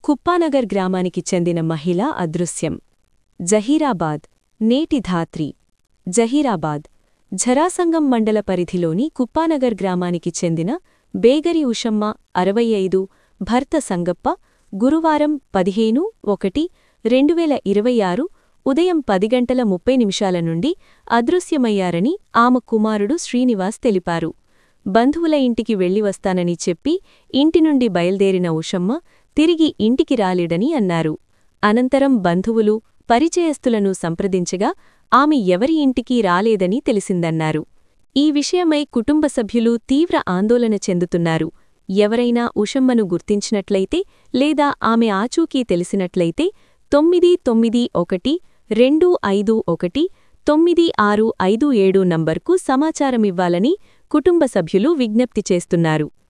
కుప్పానగర్ గ్రామానికి చెందిన మహిళ అదృశ్యం జహీరాబాద్ నేటి ధాత్రి జహీరాబాద్ ఝరాసంగం మండల పరిధిలోని కుప్పానగర్ గ్రామానికి చెందిన బేగరి ఉషమ్మ అరవై ఐదు భర్త సంగప్ప గురువారం పదిహేను ఒకటి రెండువేల ఇరవై ఆరు ఉదయం పది గంటల ముప్పై నిమిషాల నుండి అదృశ్యమయ్యారని ఆమె కుమారుడు శ్రీనివాస్ తెలిపారు బంధువుల ఇంటికి వెళ్లి వస్తానని చెప్పి ఇంటి నుండి బయల్దేరిన ఉషమ్మ తిరిగి ఇంటికి రాలేడని అన్నారు అనంతరం బంధువులు పరిచయస్తులను సంప్రదించగా ఆమె ఎవరి ఇంటికి రాలేదని తెలిసిందన్నారు ఈ విషయమై కుటుంబ సభ్యులు తీవ్ర ఆందోళన చెందుతున్నారు ఎవరైనా ఉషమ్మను గుర్తించినట్లయితే లేదా ఆమె ఆచూకీ తెలిసినట్లయితే తొమ్మిది తొమ్మిది ఒకటి రెండు ఐదు ఒకటి తొమ్మిది ఆరు ఐదు ఏడు నంబర్కు సమాచారమివ్వాలని కుటుంబ సభ్యులు విజ్ఞప్తి చేస్తున్నారు